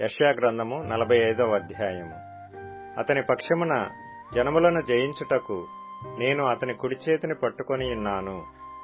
యశాగ్రంథము నలభై ఐదవ అధ్యాయము అతని పక్షమున జనములను జయించుటకు నేను అతని కుడి చేతిని పట్టుకొని ఉన్నాను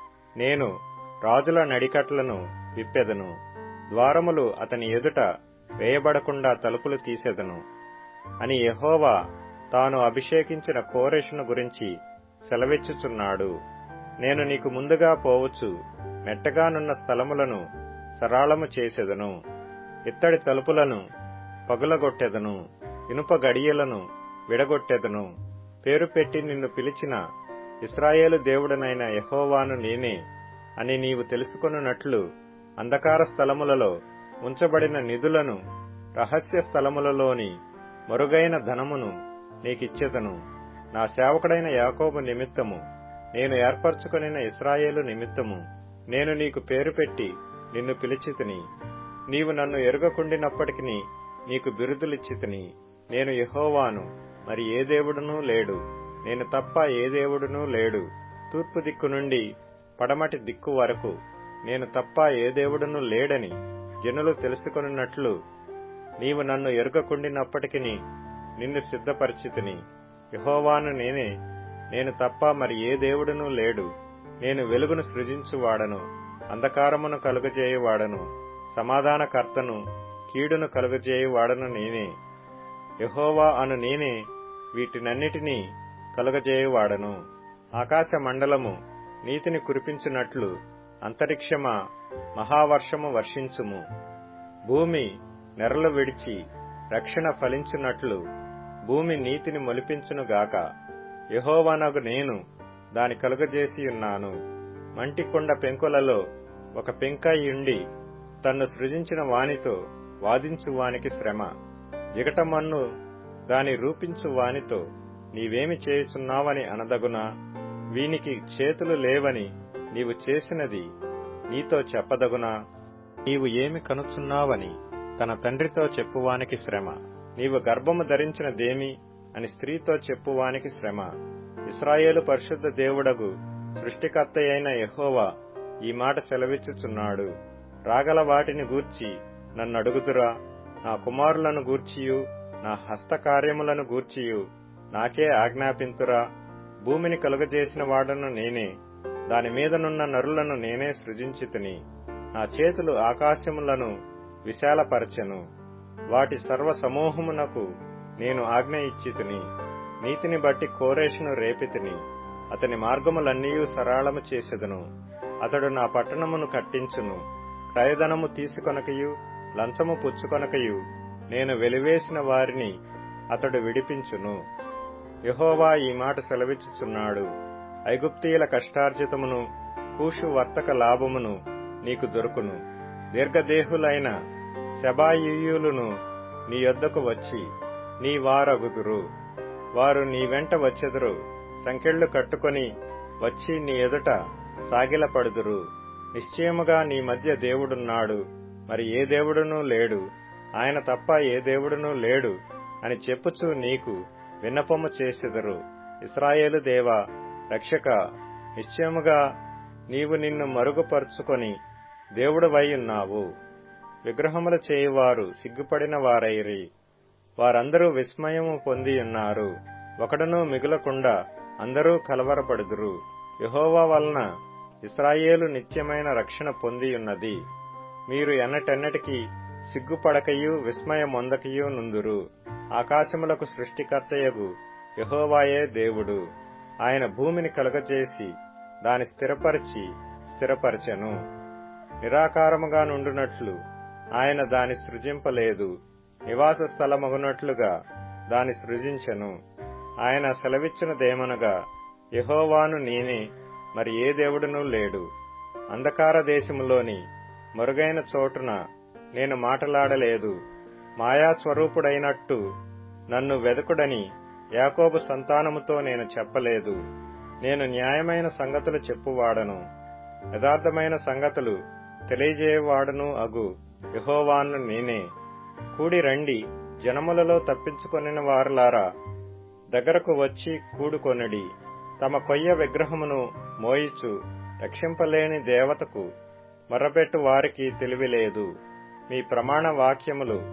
నేను రాజుల నడికట్లను విప్పెదను ద్వారములు అతని ఎదుట వేయబడకుండా తలుపులు తీసెదను అని యెహోవా తాను అభిషేకించిన కోరెషును గురించి సెలవిచ్చుచున్నాడు నేను నీకు ముందుగా పోవచ్చు మెట్టగానున్న స్థలములను సరాళము చేసెదను ఇత్తడి తలుపులను పగులగొట్టెదను ఇనుప గడియలను విడగొట్టెదను పేరు పెట్టి నిన్ను పిలిచిన ఇస్రాయేలు దేవుడనైన యహోవాను నేనే అని నీవు తెలుసుకొనున్నట్లు అంధకార స్థలములలో ఉంచబడిన నిధులను రహస్య స్థలములలోని మరుగైన ధనమును నీకిచ్చెదను నా సేవకుడైన యాకోబు నిమిత్తము నేను ఏర్పరచుకొనిన ఇస్రాయేలు నిమిత్తము నేను నీకు పేరు పెట్టి నిన్ను పిలిచితిని నీవు నన్ను ఎరుగకుండినప్పటికి నీకు బిరుదులిచ్చితిని నేను యహోవాను మరి ఏ దేవుడునూ లేడు నేను తప్ప ఏ దేవుడునూ లేడు తూర్పు దిక్కు నుండి పడమటి దిక్కు వరకు నేను తప్ప ఏ దేవుడునూ లేడని జనులు తెలుసుకొనున్నట్లు నీవు నన్ను ఎరుగకుండినప్పటికి నిన్ను సిద్ధపరిచితిని యహోవాను నేనే నేను తప్ప మరి ఏ దేవుడునూ లేడు నేను వెలుగును సృజించువాడను అంధకారమును కలుగజేయువాడను సమాధానకర్తను కీడును కలుగజేయువాడను నేనే యహోవా అను నేనే వీటినన్నిటినీ కలుగజేయువాడను ఆకాశ మండలము నీతిని కురిపించినట్లు అంతరిక్షమా మహావర్షము వర్షించుము భూమి నెరలు విడిచి రక్షణ ఫలించున్నట్లు భూమి నీతిని మొలిపించునుగాక యహోవానగు నేను దాని కలుగజేసి ఉన్నాను మంటికొండ పెంకులలో ఒక పెంకాయుండి తన్ను సృజించిన వానితో వాదించు వానికి శ్రమ జిగటమన్ను దాని రూపించు వానితో నీవేమి చేయుచున్నావని అనదగునా వీనికి చేతులు లేవని నీవు చేసినది నీతో చెప్పదగునా నీవు ఏమి కనుచున్నావని తన తండ్రితో చెప్పువానికి శ్రమ నీవు గర్భము ధరించినదేమి అని స్త్రీతో చెప్పువానికి శ్రమ ఇస్రాయేలు పరిశుద్ధ దేవుడగు సృష్టికర్త అయిన యహోవా ఈ మాట సెలవిచ్చుచున్నాడు రాగల వాటిని గూర్చి నన్ను అడుగుదురా నా కుమారులను గూర్చియు నా హస్తకార్యములను గూర్చియు నాకే ఆజ్ఞాపింతురా భూమిని కలుగజేసిన వాడను నేనే దాని మీదనున్న నరులను నేనే సృజించితిని నా చేతులు ఆకాశములను విశాలపరచెను వాటి సర్వ సమూహమునకు నేను ఆజ్ఞ ఇచ్చితిని నీతిని బట్టి కోరేషును రేపితిని అతని మార్గములన్నీయూ సరళము చేసెదను అతడు నా పట్టణమును కట్టించును క్రయధనము తీసుకొనకయు లంచము పుచ్చుకొనకయు నేను వెలివేసిన వారిని అతడు విడిపించును యహోవా ఈ మాట సెలవిచ్చుచున్నాడు ఐగుప్తీయుల కష్టార్జితమును కూషు వర్తక లాభమును నీకు దొరుకును దీర్ఘదేహులైన శబాయియులను నీ యొద్దకు వచ్చి నీ వారగుదురు వారు నీ వెంట వచ్చెదురు సంకెళ్లు కట్టుకొని వచ్చి నీ ఎదుట సాగిలపడుదురు నిశ్చయముగా నీ మధ్య దేవుడున్నాడు మరి ఏ దేవుడునూ లేడు ఆయన తప్ప ఏ దేవుడునూ లేడు అని చెప్పుచూ నీకు విన్నపము చేసెదరు ఇస్రాయేలు దేవా రక్షక నిశ్చయముగా నీవు నిన్ను మరుగుపరుచుకొని దేవుడవై ఉన్నావు విగ్రహములు చేయువారు సిగ్గుపడిన వారైరి వారందరూ విస్మయము పొంది ఉన్నారు ఒకడునూ మిగులకుండా అందరూ కలవరపడుదురు యహోవా వలన ఇస్రాయేలు నిత్యమైన రక్షణ పొంది ఉన్నది మీరు ఎన్నటెన్నటికి సిగ్గుపడకయు విస్మయమొందకయు నుందురు ఆకాశములకు సృష్టికర్తయగు యహోవాయే దేవుడు ఆయన భూమిని కలుగజేసి దాని స్థిరపరిచి స్థిరపరచెను నిరాకారముగా నుండునట్లు ఆయన దాని సృజింపలేదు నివాస స్థలమగునట్లుగా దాని సృజించెను ఆయన సెలవిచ్చినదేమనగా యహోవాను నేనే మరి ఏ దేవుడునూ లేడు అంధకార దేశములోని మరుగైన చోటున నేను మాటలాడలేదు మాయాస్వరూపుడైనట్టు నన్ను వెదకుడని యాకోబు సంతానముతో నేను చెప్పలేదు నేను న్యాయమైన సంగతులు చెప్పువాడను యథార్థమైన సంగతులు తెలియజేయవాడను అగు యహోవాను నేనే కూడి రండి జనములలో తప్పించుకొనిన వారులారా దగ్గరకు వచ్చి కూడుకొనడి తమ కొయ్య విగ్రహమును మోయిచు రక్షింపలేని దేవతకు మర్రపెట్టు వారికి తెలివిలేదు మీ ప్రమాణ వాక్యములు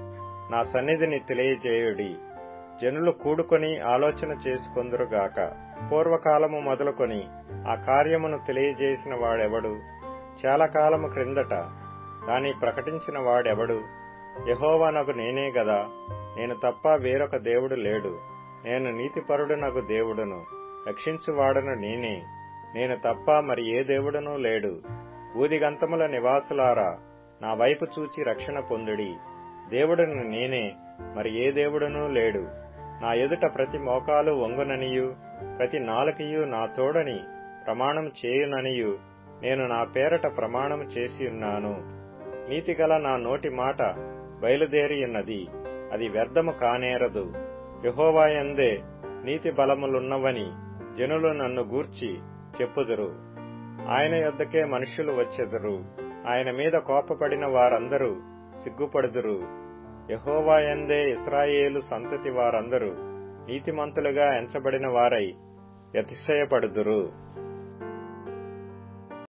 నా సన్నిధిని తెలియజేయుడి జనులు కూడుకొని ఆలోచన చేసుకొందురుగాక పూర్వకాలము మొదలుకొని ఆ కార్యమును తెలియజేసిన వాడెవడు చాలా కాలము క్రిందట దాని ప్రకటించిన వాడెవడు యహోవానగు నేనే గదా నేను తప్ప వేరొక దేవుడు లేడు నేను నీతిపరుడునగు దేవుడును రక్షించువాడను నేనే నేను తప్ప మరి ఏ దేవుడునూ లేడు ఊదిగంతముల నివాసులారా నా వైపు చూచి రక్షణ పొందుడి దేవుడును నేనే మరి ఏ దేవుడునూ లేడు నా ఎదుట ప్రతి మోకాలు వంగుననియు ప్రతి నాలుకయు నా తోడని ప్రమాణం చేయుననియు నేను నా పేరట ప్రమాణం చేసి ఉన్నాను నీతిగల నా నోటి మాట బయలుదేరియున్నది అది వ్యర్థము కానేరదు యహోవాయందే నీతి బలములున్నవని జనులు నన్ను గూర్చి చెప్పుదురు ఆయన యొద్దకే మనుష్యులు వచ్చెదరు ఆయన మీద కోపపడిన వారందరూ సిగ్గుపడుదురు యహోవాయందే ఇస్రాయేలు సంతతి వారందరూ నీతిమంతులుగా ఎంచబడిన వారై అతిశయపడుదురు